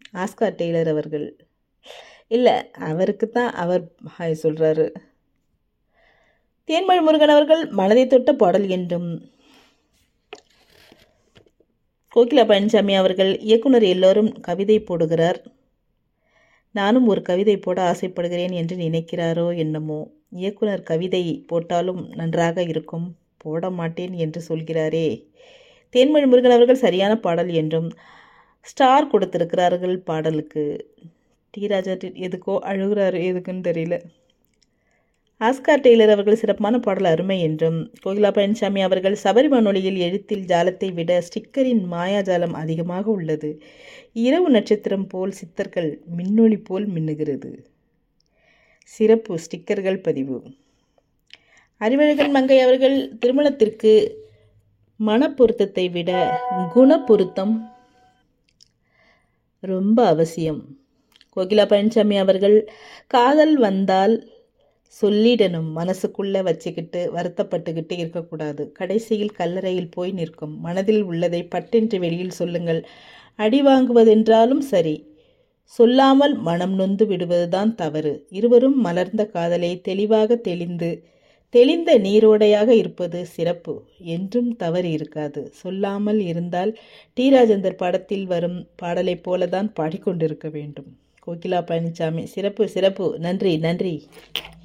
Oscar Taylor அவர்கள் இல்லை அவருக்கு தான் அவர் ஹாய் சொல்கிறாரு தேன்மொழி முருகன் அவர்கள் மனதை தொட்ட பாடல் என்றும் கோகிலா பழனிசாமி அவர்கள் இயக்குனர் எல்லோரும் கவிதை போடுகிறார் நானும் ஒரு கவிதை போட ஆசைப்படுகிறேன் என்று நினைக்கிறாரோ என்னமோ இயக்குனர் கவிதை போட்டாலும் நன்றாக இருக்கும் போட மாட்டேன் என்று சொல்கிறாரே தேன்மொழி முருகன் அவர்கள் சரியான பாடல் என்றும் ஸ்டார் கொடுத்திருக்கிறார்கள் பாடலுக்கு டி ராஜா எதுக்கோ அழுகிறாரு எதுக்குன்னு தெரியல ஆஸ்கார் டெய்லர் அவர்கள் சிறப்பான பாடல் அருமை என்றும் கோகிலா பழனிசாமி அவர்கள் சபரி வானொலியில் எழுத்தில் ஜாலத்தை விட ஸ்டிக்கரின் மாயாஜாலம் அதிகமாக உள்ளது இரவு நட்சத்திரம் போல் சித்தர்கள் மின்னொளி போல் மின்னுகிறது சிறப்பு ஸ்டிக்கர்கள் பதிவு அறிவழகன் மங்கை அவர்கள் திருமணத்திற்கு மனப்பொருத்தத்தை விட குணப்பொருத்தம் ரொம்ப அவசியம் கோகிலா பழனிசாமி அவர்கள் காதல் வந்தால் சொல்லிடணும் மனசுக்குள்ள வச்சுக்கிட்டு வருத்தப்பட்டுக்கிட்டு இருக்கக்கூடாது கடைசியில் கல்லறையில் போய் நிற்கும் மனதில் உள்ளதை பட்டென்று வெளியில் சொல்லுங்கள் அடி வாங்குவதென்றாலும் சரி சொல்லாமல் மனம் நொந்து விடுவதுதான் தவறு இருவரும் மலர்ந்த காதலை தெளிவாக தெளிந்து தெளிந்த நீரோடையாக இருப்பது சிறப்பு என்றும் தவறு இருக்காது சொல்லாமல் இருந்தால் டி ராஜேந்தர் படத்தில் வரும் பாடலைப் போலதான் பாடிக்கொண்டிருக்க வேண்டும் கோகிலா பழனிசாமி சிறப்பு சிறப்பு நன்றி நன்றி